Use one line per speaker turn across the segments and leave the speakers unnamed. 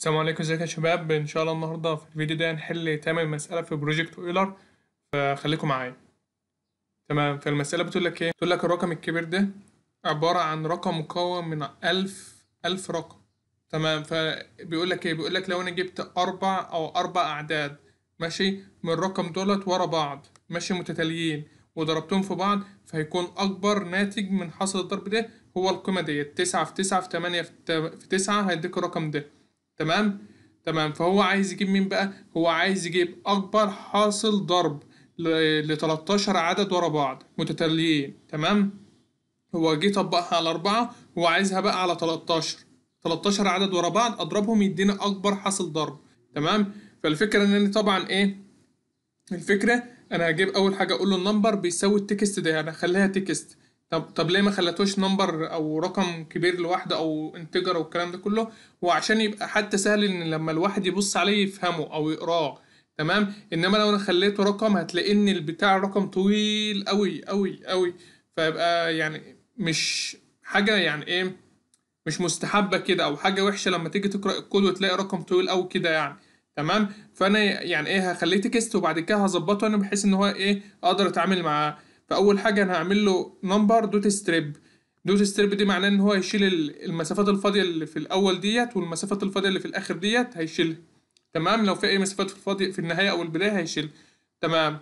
السلام عليكم ازيك يا شباب ان شاء الله النهارده في الفيديو ده هنحل تمن مسألة في بروجكت اويلر فخليكم معايا تمام فالمسألة بتقول لك ايه بتقول لك الرقم الكبير ده عبارة عن رقم مكون من ألف ألف رقم تمام فبيقول لك ايه بيقول لك لو انا جبت أربع أو أربع أعداد ماشي من الرقم دولت ورا بعض ماشي متتاليين وضربتهم في بعض فهيكون أكبر ناتج من حاصل الضرب ده هو القيمة ديت تسعة في تسعة في تمانية في تا- في تسعة هيديك الرقم ده تمام تمام فهو عايز يجيب مين بقى هو عايز يجيب اكبر حاصل ضرب ل 13 عدد ورا بعض متتاليين تمام هو جه طبقها على أربعة هو عايزها بقى على 13 13 عدد ورا بعض أضربهم يدينا أكبر حاصل ضرب تمام فالفكرة إن أنا طبعا إيه الفكرة أنا هجيب أول حاجة أقول له النمبر بيساوي التكست ده أنا هخليها تكست طب طب ليه ما خلتوش نمبر او رقم كبير لوحده او انتجر او الكلام ده كله هو عشان يبقى حتى سهل ان لما الواحد يبص عليه يفهمه او يقراه تمام انما لو انا خليته رقم هتلاقي ان البتاع الرقم طويل قوي قوي قوي فيبقى يعني مش حاجه يعني ايه مش مستحبه كده او حاجه وحشه لما تيجي تقرا الكود وتلاقي رقم طويل قوي كده يعني تمام فانا يعني ايه هخليه تكست وبعد كده هظبطه انا بحيث ان هو ايه اقدر اتعامل معاه فاول حاجه انا هعمل له نمبر دوت ستريب دوت ستريب دي معناه ان هو هيشيل ال- المسافات الفاضيه اللي في الاول ديت والمسافات الفاضيه اللي في الاخر ديت هيشيلها تمام لو في اي مسافات في الفاضيه في النهايه او البدايه هيشيلها تمام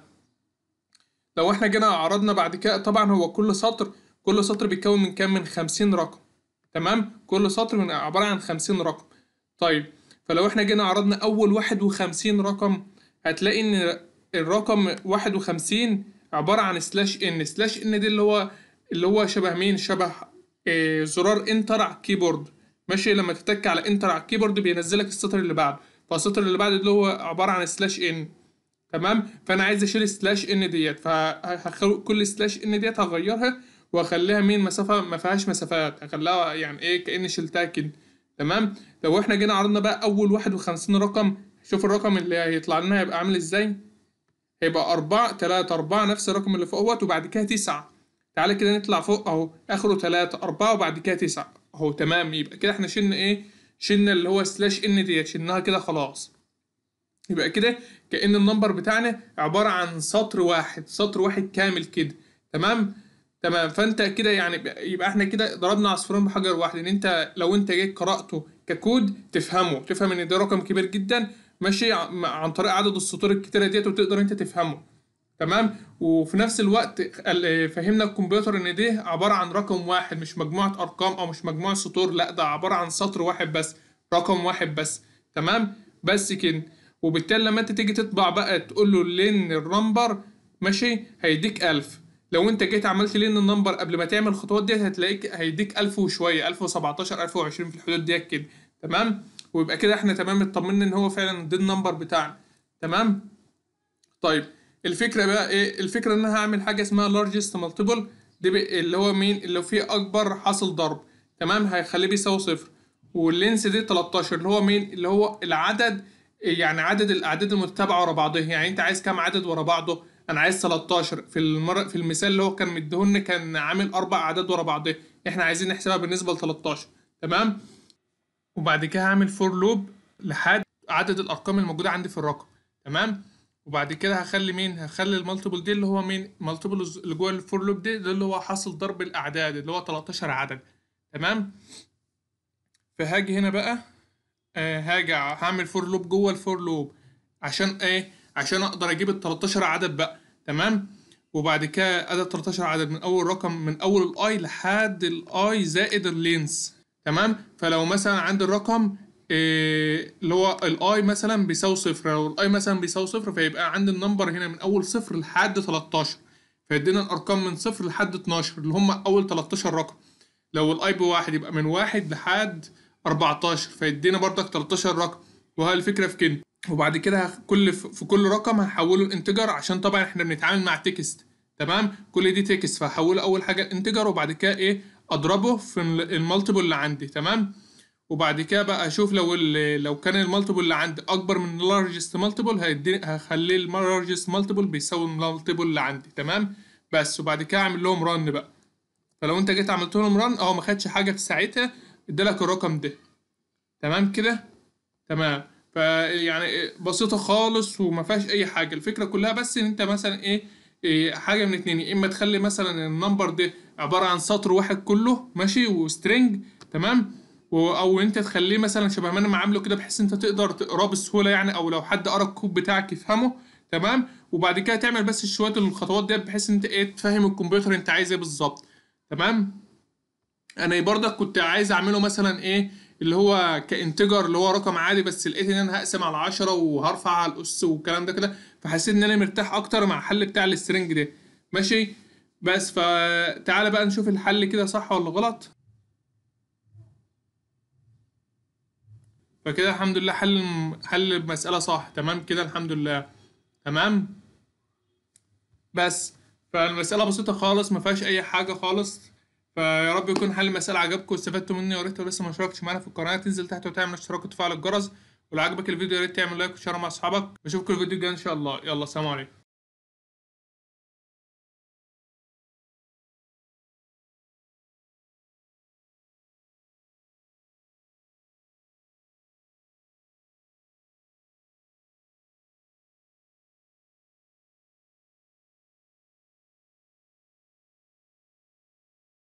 لو احنا جينا عرضنا بعد كده طبعا هو كل سطر كل سطر بيتكون من كام من خمسين رقم تمام كل سطر من عبارة عن خمسين رقم طيب فلو احنا جينا عرضنا أول واحد وخمسين رقم هتلاقي إن الرقم واحد وخمسين عبارة عن سلاش إن سلاش إن دي اللي هو اللي هو شبه مين شبه إيه زرار انتر على الكيبورد ماشي لما تتك على انتر على الكيبورد بينزلك السطر اللي بعده فالسطر اللي بعده اللي هو عبارة عن سلاش إن تمام فانا عايز اشيل سلاش ان ديت فهخل كل سلاش ان ديت هغيرها واخليها مين مسافه ما فيهاش مسافات هخليها يعني ايه كاني شلتها كده تمام لو احنا جينا عرضنا بقى اول واحد وخمسين رقم شوف الرقم اللي هيطلع لنا هيبقى عامل ازاي هيبقى أربعة تلاتة أربعة نفس الرقم اللي فوقت وبعد كده تسعة تعالى كده نطلع فوق أهو آخره تلاتة أربعة وبعد كده تسعة أهو تمام يبقى كده احنا شلنا إيه شلنا اللي هو سلاش إن ديت شلناها كده خلاص يبقى كده كأن النمبر بتاعنا عبارة عن سطر واحد سطر واحد كامل كده تمام تمام فانت كده يعني يبقى احنا كده ضربنا عصفورين بحجر واحد ان انت لو انت جيت قرأته ككود تفهمه تفهم ان ده رقم كبير جدا ماشي ع- عن طريق عدد السطور الكتيرة ديت وتقدر انت تفهمه تمام وفي نفس الوقت ال- فهمنا الكمبيوتر ان ده عبارة عن رقم واحد مش مجموعة ارقام او مش مجموعة سطور لا ده عبارة عن سطر واحد بس رقم واحد بس تمام بس كده وبالتالي لما انت تيجي تطبع بقى تقول له لين النمبر ماشي هيديك ألف لو انت جيت عملت لين النمبر قبل ما تعمل الخطوات ديت هتلاقيك هيديك ألف وشوية ألف وسبعتاشر ألف وعشرين في الحدود ديت كده تمام ويبقى كده احنا تمام اطمنا ان هو فعلا ده النمبر بتاعنا تمام طيب الفكرة بقى ايه الفكرة ان انا هعمل حاجة اسمها largest multiple دي بي- اللي هو مين اللي فيه اكبر حاصل ضرب تمام هيخليه بيساوي صفر واللينس دي 13 اللي هو مين اللي هو العدد يعني عدد الاعداد المتتابعه ورا بعضها يعني انت عايز كام عدد ورا بعضه انا عايز 13 في المر... في المثال اللي هو كان مديهولنا كان عامل اربع اعداد ورا بعضها احنا عايزين نحسبها بالنسبه ل 13 تمام وبعد كده هعمل فور لوب لحد عدد الارقام الموجوده عندي في الرقم تمام وبعد كده هخلي مين هخلي المالتيبل دي اللي هو مين مالتيبل اللي جوه الفور لوب دي ده اللي هو حاصل ضرب الاعداد اللي هو 13 عدد تمام فهاجي هنا بقى آه هاجي هعمل فور لوب جوه الفور لوب عشان ايه عشان اقدر اجيب ال 13 عدد بقى تمام وبعد كده ادى 13 عدد من اول رقم من اول الاي لحد الاي زائد اللينس تمام فلو مثلا عندي الرقم إيه اللي هو الاي مثلا بيساوي صفر لو الاي مثلا بيساوي صفر فيبقى عندي النمبر هنا من اول صفر لحد 13 فيدينا الارقام من صفر لحد 12 اللي هم اول 13 رقم لو الاي بواحد يبقى من واحد لحد 14 فيدينا برضك 13 رقم وهي الفكره في كده وبعد كده هخ- كل في كل رقم هحوله الانتجر عشان طبعا احنا بنتعامل مع تكست تمام كل دي تكست فهحوله اول حاجه الانتجر وبعد كده ايه اضربه في ال- المالتيبل اللي عندي تمام وبعد كده بقى اشوف لو ال- لو كان المالتيبل اللي عندي اكبر من اللارجست مالتيبل هيديني هخليه اللارجست مالتيبل بيساوي المالتيبل اللي عندي تمام بس وبعد كده اعمل لهم رن بقى فلو انت جيت عملت لهم رن اه ما خدش حاجه في ساعتها ادالك الرقم ده تمام كده تمام فيعني بسيطة خالص وما فيهاش أي حاجة الفكرة كلها بس إن أنت مثلا إيه, إيه حاجة من اتنين يا إما تخلي مثلا النمبر ده عبارة عن سطر واحد كله ماشي وسترينج تمام و- أو أنت تخليه مثلا شبه ما أنا عامله كده بحيث أنت تقدر تقراه بسهولة يعني أو لو حد قرا الكود بتاعك يفهمه تمام وبعد كده تعمل بس شوية الخطوات ديت بحيث إن أنت إيه تفهم الكمبيوتر أنت عايز إيه بالظبط تمام انا برضك كنت عايز اعمله مثلا ايه اللي هو كانتجر اللي هو رقم عادي بس لقيت ان انا هقسم على 10 وهرفع على الاس والكلام ده كده فحسيت ان انا مرتاح اكتر مع الحل بتاع السترنج ده ماشي بس فتعالى بقى نشوف الحل كده صح ولا غلط فكده الحمد لله حل حل المسألة صح تمام كده الحمد لله تمام بس فالمسألة بسيطة خالص ما فيهاش أي حاجة خالص فيا رب يكون حل المسألة عجبكم واستفدتوا مني يا ريت لو لسه ما اشتركتش معانا في القناة تنزل تحت وتعمل اشتراك وتفعل الجرس ولو عجبك الفيديو يا ريت تعمل لايك وشير مع أصحابك بشوفكم الفيديو الجاي إن شاء الله يلا سلام عليكم